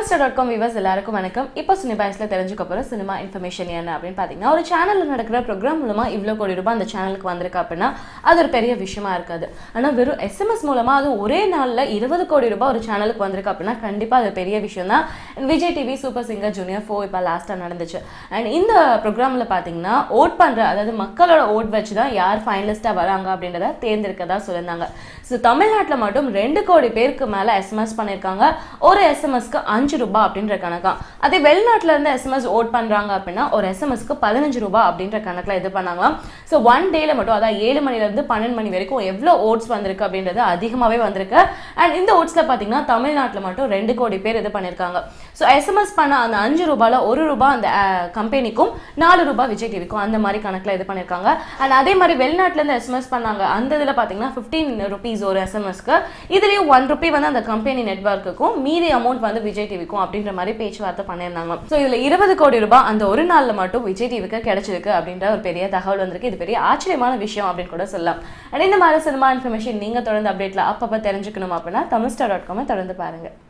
star dot com viewers எல்லாருக்கும் வணக்கம் இப்போ சினிபாய்ஸில் தெரிஞ்சுக்க போகிற சினிமா இன்ஃபர்மேஷன் என்ன அப்படின்னு பார்த்தீங்கன்னா ஒரு சேனலில் நடக்கிற ப்ரோக்ராம் மூலமாக இவ்வளோ கோடி ரூபாய் அந்த சேனலுக்கு வந்திருக்கு அப்படின்னா அது ஒரு பெரிய விஷயமா இருக்காது ஆனால் வெறும் எஸ்எம்எஸ் மூலமாக அது ஒரே நாளில் இருபது கோடி ரூபாய் ஒரு சேனலுக்கு வந்திருக்கு அப்படின்னா கண்டிப்பாக அது பெரிய விஷயம் தான் Vijay TV super singer junior ஃபோ இப்போ லாஸ்ட்டாக நடந்துச்சு அண்ட் இந்த ப்ரோக்ராமில் பார்த்தீங்கன்னா ஓட் பண்ணுற அதாவது மக்களோட ஓட் வச்சு தான் யார் ஃபைனலிஸ்ட்டாக வராங்க அப்படின்றத தேர்ந்தெடுக்கதா சொல்லியிருந்தாங்க ஸோ தமிழ்நாட்டில் மட்டும் ரெண்டு கோடி பேருக்கு மேலே எஸ்எம்எஸ் பண்ணியிருக்காங்க ஒரு எஸ்எம்எஸ்க்கு அஞ்சு ரூபாய் அப்படின்ற கணக்காம் அதே வெளிநாட்டுல இருந்து எஸ்எம்எஸ் ஓட் பண்றாங்க அப்படின்னா ஒரு எஸ்எம்எஸ்க்கு பதினஞ்சு ரூபாய் அப்படின்ற கணக்கில் இது பண்ணாங்களாம் ஸோ ஒன் டேல மட்டும் அதாவது ஏழு மணில இருந்து பன்னெண்டு மணி வரைக்கும் எவ்வளோ ஓட்ஸ் வந்திருக்கு அப்படின்றது அதிகமாகவே வந்திருக்கு அண்ட் இந்த ஓட்ஸ்ல பார்த்தீங்கன்னா தமிழ்நாட்டில் மட்டும் ரெண்டு கோடி பேர் இது பண்ணியிருக்காங்க ஸோ எஸ்எம்எஸ் பண்ண அந்த அஞ்சு ரூபாயில் ஒரு ரூபாய் அந்த கம்பெனிக்கும் நாலு ரூபாய் விஜய் டிவிக்கும் அந்த மாதிரி கணக்கில் இது பண்ணியிருக்காங்க அண்ட் அதே மாதிரி வெளிநாட்டுல இருந்து எஸ்எம்எஸ் பண்ணாங்க அந்த இதில் பார்த்தீங்கன்னா ஃபிஃப்டீன் ருபீஸ் ஒரு எஸ்எம்எஸ்க்கு இதுலேயும் ஒன் ருபி வந்து அந்த கம்பெனி நெட்ஒர்க்குக்கும் மீதி அமௌண்ட் வந்து விஜய் டிவிக்கும் அப்படின்ற மாதிரி பேச்சுவார்த்தை பண்ணியிருந்தாங்க ஸோ இதில் இருபது கோடி ரூபாய் அந்த ஒரு நாளில் மட்டும் விஜய் டிவிக்கு கிடைச்சிருக்கு அப்படின்ற ஒரு பெரிய தகவல் வந்திருக்கு இது பெரிய ஆச்சரியமான விஷயம் அப்படின்னு கூட சொல்லலாம் அண்ட் இந்த மாதிரி சினிமா இன்ஃபர்மேஷன் நீங்கள் தொடர்ந்து அப்டேட்டில் அப்பப்போ தெரிஞ்சுக்கணும் அப்படின்னா தமிழ் ஸ்டார் டாட் காமை தொடர்ந்து பாருங்கள்